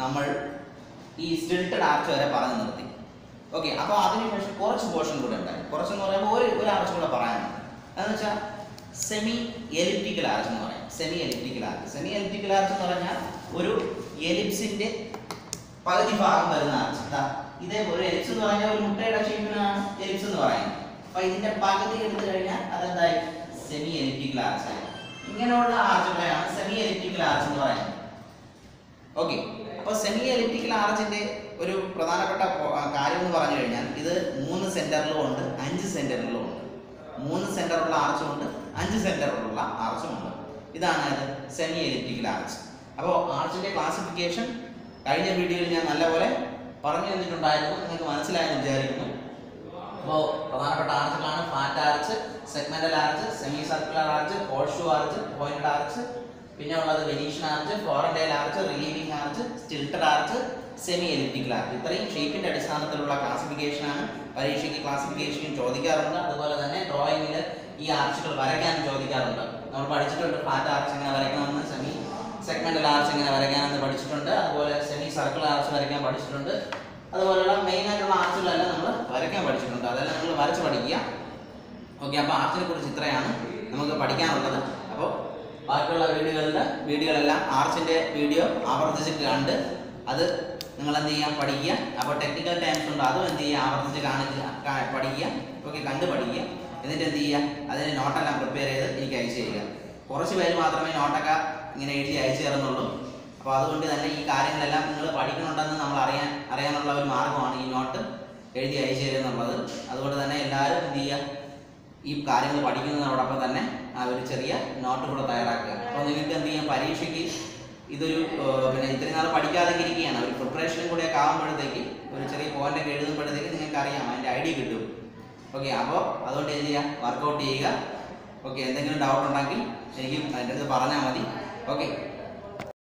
നമ്മൾ ഈ stilted arch വരെ പറഞ്ഞു നിർത്തി ഓക്കെ അപ്പോൾ അതിനുശേഷം കുറച്ച് പോർഷൻ കൂടെ ഉണ്ടായി കുറച്ചെന്ന് പറയുമ്പോൾ ഒരു ഒരു ആർച്ച് കൂടെ പറയാനുണ്ട് അതെന്ന് വെച്ചാൽ സെമി എലിപ്റ്റിക്കൽ ആർച്ച് എന്ന് പറയും semi elliptical arch semi elliptical arch എന്ന് പറഞ്ഞാൽ ഒരു എലിപ്സിന്റെ പകുതി ഭാഗം വരുന്ന ആർച്ച് ഇതാ ഇതേപോലെ ഒരു എലിപ്സ് എന്ന് പറഞ്ഞാൽ ഒരു മുട്ടയുടെ ഷേപ്പിനാണ് എലിപ്സ് എന്ന് പറയുന്നത് അപ്പൊ ഇതിന്റെ പകുതി എടുത്തു കഴിഞ്ഞാൽ അതെന്തായി സെമി എലിപ്റ്റിക്കൽ ആർച്ച് ആയി ഇങ്ങനെയുള്ള ആർച്ചുകളെയാണ് സെമി എലിപ്റ്റിക്കൽ ആർച്ച് എന്ന് പറയുന്നത് ഓക്കെ അപ്പോൾ സെമി എലിപ്റ്റിക്കൽ ആർച്ചിന്റെ ഒരു പ്രധാനപ്പെട്ട പോ- ആ, കാര്യം എന്ന് പറഞ്ഞു കഴിഞ്ഞാൽ ഇത് മൂന്ന് സെന്ററിലും ഉണ്ട് അഞ്ച് സെന്ററിലും ഉണ്ട് മൂന്ന് സെന്ററുള്ള ആർച്ചും ഉണ്ട് അഞ്ച് സെന്ററിലുള്ള ആർച്ചും ഉണ്ട് ഇതാണ് ഇത് സെമി എലിപ്റ്റിക്കൽ ആർച്ച് അപ്പോൾ ആർച്ചിന്റെ ക്ലാസിഫിക്കേഷൻ കഴിഞ്ഞ വീഡിയോയിൽ ഞാൻ നല്ലപോലെ പറഞ്ഞു തന്നിട്ടുണ്ടായിരുന്നു നിങ്ങൾക്ക് മനസ്സിലായെന്ന് വിചാരിക്കുന്നു അപ്പോൾ പ്രധാനപ്പെട്ട ആർച്ചുകളാണ് flat arch segmental arch semi circular arch horseshoe arch pointed arch പിന്നെ ഉള്ളത് Venetian arch Florentine arch relieving arch stilted arch semi elliptical arch ഇത്രയും ഷേപ്പിന്റെ അടിസ്ഥാനത്തിലുള്ള ക്ലാസിഫിക്കേഷൻ ആണ് പരീക്ഷയ്ക്ക് ക്ലാസിഫിക്കേഷൻ ചോദിക്കാറുണ്ട് അതുപോലെ തന്നെ ഡ്രോയിങ്ങിൽ ഈ ആർച്ചുകൾ വരയ്ക്കാനും ചോദിക്കാറുണ്ട് നമ്മൾ പഠിച്ചിട്ടുണ്ട് ഫ്ലാറ്റ് ആർച്ച് എങ്ങനെ വരയ്ക്കണമെന്ന് സെമി സെഗ്മെന്റൽ ആർച്ച് എങ്ങനെ വരയ്ക്കാമെന്ന് പഠിച്ചിട്ടുണ്ട് അതുപോലെ സെമി സർക്കിൾ ആർച്ച് വരയ്ക്കാൻ പഠിച്ചിട്ടുണ്ട് അതുപോലെയുള്ള മെയിൻ ആയിട്ടുള്ള ആർച്ചുകളെല്ലാം നമ്മൾ വരയ്ക്കാൻ പഠിച്ചിട്ടുണ്ട് അതെല്ലാം നിങ്ങൾ വരച്ച് പഠിക്കുക ഓക്കെ അപ്പോൾ ആർച്ചിനെ കുറിച്ച് ഇത്രയാണ് നമുക്ക് പഠിക്കാനുള്ളത് അപ്പോൾ ബാക്കിയുള്ള വീഡിയോകളുടെ വീഡിയോകളെല്ലാം ആർച്ചിൻ്റെ വീഡിയോ ആവർത്തിച്ചിട്ട് കണ്ട് അത് നിങ്ങൾ എന്ത് ചെയ്യാം പഠിക്കുക അപ്പോൾ ടെക്നിക്കൽ ടൈംസ് ഉണ്ട് അതും എന്ത് ചെയ്യുക ആവർത്തിച്ച് കാണിക്കുക കാ- പഠിക്കുക ഓക്കെ കണ്ട് പഠിക്കുക എന്നിട്ട് എന്ത് ചെയ്യുക അതിന് നോട്ടെല്ലാം പ്രിപ്പയർ ചെയ്ത് എനിക്ക് അയച്ചു തരിക കുറച്ച് പേര് മാത്രമേ നോട്ടൊക്കെ ഇങ്ങനെ എഴുതി അയച്ചു തരുന്നുള്ളൂ അപ്പോൾ അതുകൊണ്ട് തന്നെ ഈ കാര്യങ്ങളെല്ലാം നിങ്ങൾ പഠിക്കുന്നുണ്ടെന്ന് നമ്മൾ അറിയാൻ അറിയാനുള്ള ഒരു മാർഗ്ഗമാണ് ഈ നോട്ട് എഴുതി അയച്ചു തരിക എന്നുള്ളത് അതുകൊണ്ട് തന്നെ എല്ലാവരും എന്ത് ചെയ്യുക ഈ കാര്യങ്ങൾ പഠിക്കുന്നതിനോടൊപ്പം തന്നെ ആ ഒരു ചെറിയ നോട്ട് കൂടെ തയ്യാറാക്കുക അപ്പോൾ നിങ്ങൾക്ക് എന്ത് ചെയ്യാം പരീക്ഷയ്ക്ക് ഇതൊരു ഏർ, പിന്നെ ഇത്രയും നാൾ പഠിക്കാതെ ഇരിക്കുകയാണ് ഒരു പ്രിപ്പറേഷനും കൂടെ ഒക്കെ ആകുമ്പോഴത്തേക്ക് ഒരു ചെറിയ പോയിന്റ് ഒക്കെ എഴുതുമ്പോഴത്തേക്ക് നിങ്ങൾക്ക് അറിയാം അതിൻ്റെ ഐഡിയ കിട്ടും ഓക്കെ അപ്പോൾ അതുകൊണ്ട് എന്ത് ചെയ്യുക വർക്കൗട്ട് ചെയ്യുക ഓക്കെ എന്തെങ്കിലും ഡൗട്ട് ഉണ്ടെങ്കിൽ എനിക്ക് എൻ്റെ അടുത്ത് പറഞ്ഞാൽ മതി ഓക്കെ